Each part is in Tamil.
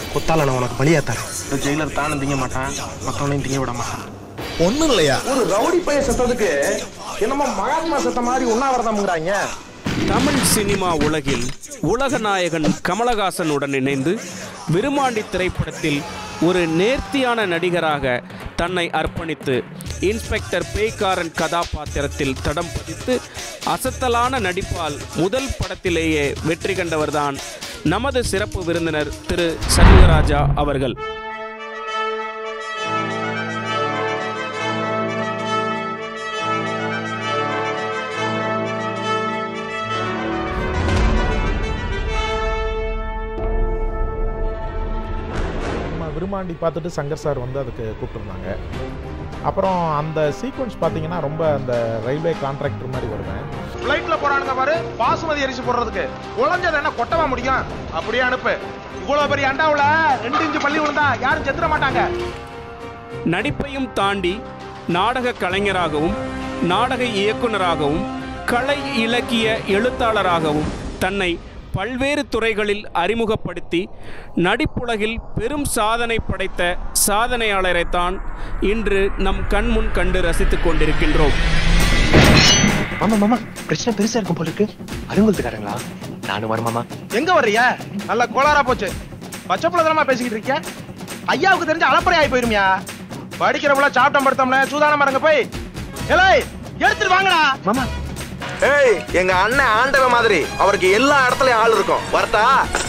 கொத்தால நான் உனக்கு பலியா தரேன் இந்த ஜெயிலர் தானும் திங்க மாட்டான் மற்றவனையும் திங்க விட மாட்டான் ஒண்ணும் இல்லையா ஒரு ரவுடி பையன் செத்ததுக்கு என்னமோ மகாத்மா செத்த மாதிரி உண்ணாவிரதம்ங்கிறாங்க தமிழ் சினிமா உலகில் உலக நாயகன் கமலஹாசனுடன் இணைந்து விருமாண்டி திரைப்படத்தில் ஒரு நேர்த்தியான நடிகராக தன்னை அர்ப்பணித்து இன்ஸ்பெக்டர் பேய்காரன் கதாபாத்திரத்தில் தடம் பதித்து அசத்தலான நடிப்பால் முதல் படத்திலேயே வெற்றி கண்டவர்தான் நமது சிறப்பு விருந்தினர் திரு சண்முகராஜா அவர்கள் நம்ம விருமாண்டி பார்த்துட்டு சங்கர் சார் வந்து அதுக்கு கூப்பிட்டுருந்தாங்க அப்புறம் அந்த சீக்வன்ஸ் பார்த்தீங்கன்னா ரொம்ப அந்த ரயில்வே கான்ட்ராக்டர் மாதிரி வருவேன் ஃப்ளைட்ல போறானுங்க பாரு பாசுமதி அரிசி போடுறதுக்கு உழைஞ்சது என்ன கொட்டவா முடியும் அப்படியே அனுப்பு இவ்வளவு பெரிய அண்டாவுல ரெண்டு இன்ச்சு பள்ளி விழுந்தா யாரும் செத்துட மாட்டாங்க நடிப்பையும் தாண்டி நாடக கலைஞராகவும் நாடக இயக்குனராகவும் கலை இலக்கிய எழுத்தாளராகவும் தன்னை பல்வேறு துறைகளில் அறிமுகப்படுத்தி நடிப்புலகில் பெரும் சாதனை படைத்த சாதனையாளரைத்தான் இன்று நம் கண்முன் கண்டு ரசித்துக் கொண்டிருக்கின்றோம் மாமா மாமா பிரச்சனை பெருசா இருக்கும் போல இருக்கு அருங்குலத்துக்காரங்களா நானும் வரேன் மாமா எங்க வர்றியா நல்ல கோளாரா போச்சு பச்சை பிள்ளை பேசிக்கிட்டு இருக்கிய ஐயாவுக்கு தெரிஞ்ச அலப்பறை ஆகி போயிருமியா படிக்கிறவள சாப்பிட்டம் படுத்தோம்ல சூதானம் பாருங்க போய் ஏலே எடுத்துட்டு வாங்கடா மாமா ஏய் எங்க அண்ணன் ஆண்டவ மாதிரி அவருக்கு எல்லா இடத்துலயும் ஆள் இருக்கும் வரட்டா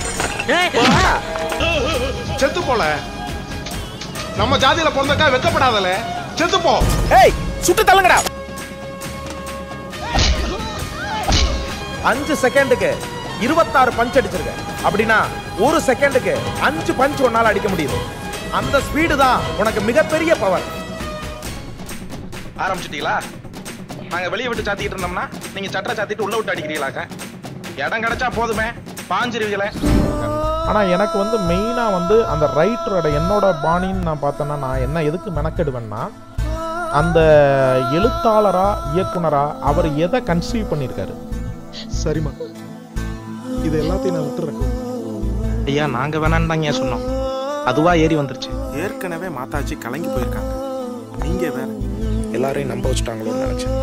செத்து போல நம்ம ஜாதியில பிறந்தக்கா வெக்கப்படாதல செத்து போ ஏய் சுட்டு தள்ளுங்கடா அஞ்சு செகண்டுக்கு இருபத்தாறு பஞ்ச் அடிச்சிருக்க அப்படின்னா ஒரு செகண்டுக்கு அஞ்சு பஞ்ச் உன்னால அடிக்க முடியுது அந்த ஸ்பீடு தான் உனக்கு மிகப்பெரிய பவர் ஆரம்பிச்சிட்டீங்களா நாங்க வெளியே விட்டு சாத்திட்டு இருந்தோம்னா நீங்க சட்டை சாத்திட்டு உள்ள விட்டு அடிக்கிறீங்களாக்க இடம் கிடைச்சா போதுமே பாஞ்சிருவீங்களே ஆனால் எனக்கு வந்து மெயினாக வந்து அந்த ரைட்டரோட என்னோட பாணின்னு நான் பார்த்தேன்னா நான் என்ன எதுக்கு மெனக்கெடுவேன்னா அந்த எழுத்தாளரா இயக்குனரா அவர் எதை கன்சீவ் பண்ணியிருக்காரு சரிம்மா இது எல்லாத்தையும் நான் விட்டுறேன் ஐயா நாங்க வேணான்னு தாங்க சொன்னோம் அதுவா ஏறி வந்துருச்சு ஏற்கனவே மாதாஜி கலங்கி போயிருக்காங்க நீங்க வேற எல்லாரையும் நம்ப வச்சுட்டாங்களோன்னு நினைச்சேன்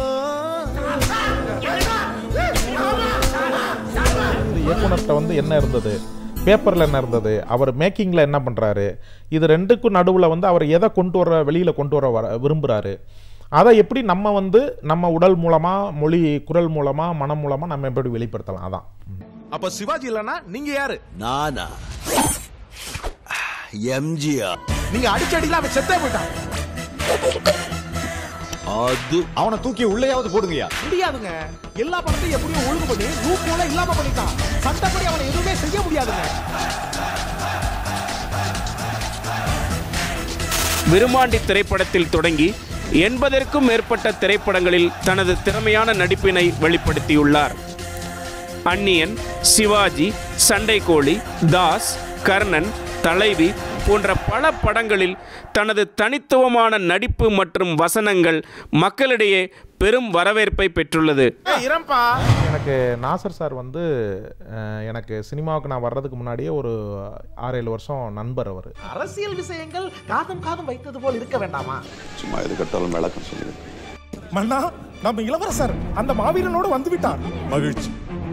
இந்த இயக்குனர்கிட்ட வந்து என்ன இருந்தது பேப்பரில் என்ன இருந்தது அவர் மேக்கிங்கில் என்ன பண்ணுறாரு இது ரெண்டுக்கும் நடுவில் வந்து அவர் எதை கொண்டு வர வெளியில் கொண்டு வர வர விரும்புகிறாரு அதை எப்படி நம்ம வந்து நம்ம உடல் மூலமாக மொழி குரல் மூலமாக மனம் மூலமாக நம்ம எப்படி வெளிப்படுத்தலாம் அதான் அப்ப சிவாஜி இல்லனா நீங்க யாரு நானா எம்ஜிஆர் நீங்க அடிச்சடியில அவன் செத்தே போயிட்டான் அது அவனை தூக்கி உள்ளேயாவது போடுங்கயா முடியாதுங்க எல்லா படத்தையும் எப்படியும் ஒழுங்கு பண்ணி லூப் போல இல்லாம பண்ணிட்டான் சட்டப்படி அவனை எதுவுமே செய்ய முடியாதுங்க விருமாண்டி திரைப்படத்தில் தொடங்கி எண்பதற்கும் மேற்பட்ட திரைப்படங்களில் தனது திறமையான நடிப்பினை வெளிப்படுத்தியுள்ளார் அந்நியன் சிவாஜி சண்டைக்கோழி தாஸ் கர்ணன் தலைவி போன்ற பல படங்களில் தனது தனித்துவமான நடிப்பு மற்றும் வசனங்கள் மக்களிடையே பெரும் வரவேற்பை பெற்றுள்ளது இரம்பா எனக்கு நாசர் சார் வந்து அஹ், எனக்கு சினிமாவுக்கு நான் வர்றதுக்கு முன்னாடியே ஒரு ஆறு ஏழு வருஷம் நண்பர் அவர் அரசியல் விஷயங்கள் காதம் காதம் வைத்தது போல் இருக்க வேண்டாமா சும்மா எது கட்டாலும் விளக்கம் சொல்லுங்க மன்னா நம்ம இளவரசர் அந்த மாவீரனோடு வந்து விட்டார் மகிழ்ச்சி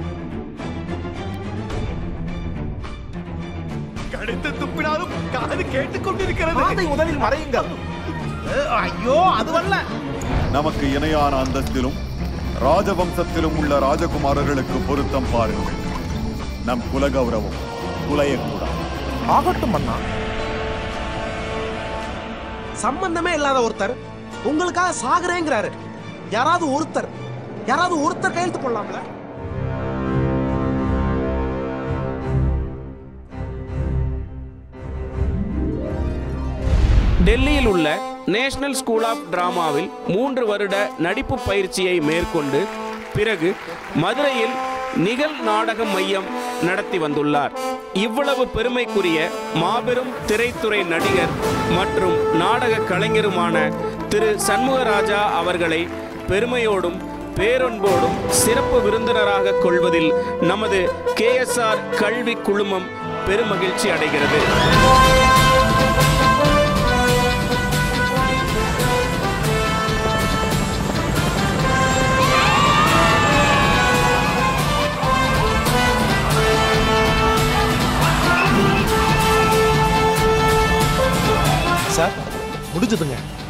கடித்து துப்பினாலும் காது கேட்டுக் கொண்டிருக்கிறது அதை முதலில் மறையுங்கள் ஐயோ அதுவல்ல நமக்கு இணையான அந்தஸ்திலும் ராஜவம்சத்திலும் உள்ள ராஜகுமாரர்களுக்கு பொருத்தம் பாருங்கள் நம் குலகௌரவம் குலையக்கூடாது ஆகட்டும் மன்னா சம்பந்தமே இல்லாத ஒருத்தர் உங்களுக்காக சாகுறேங்கிறாரு யாராவது ஒருத்தர் யாராவது ஒருத்தர் கையெழுத்து போடலாம்ல டெல்லியில் உள்ள நேஷனல் ஸ்கூல் ஆஃப் டிராமாவில் மூன்று வருட நடிப்பு பயிற்சியை மேற்கொண்டு பிறகு மதுரையில் நிகழ் நாடக மையம் நடத்தி வந்துள்ளார் இவ்வளவு பெருமைக்குரிய மாபெரும் திரைத்துறை நடிகர் மற்றும் நாடக கலைஞருமான திரு சண்முகராஜா அவர்களை பெருமையோடும் பேரன்போடும் சிறப்பு விருந்தினராக கொள்வதில் நமது கேஎஸ்ஆர் கல்வி குழுமம் பெருமகிழ்ச்சி அடைகிறது சார் முடிஞ்சதுங்க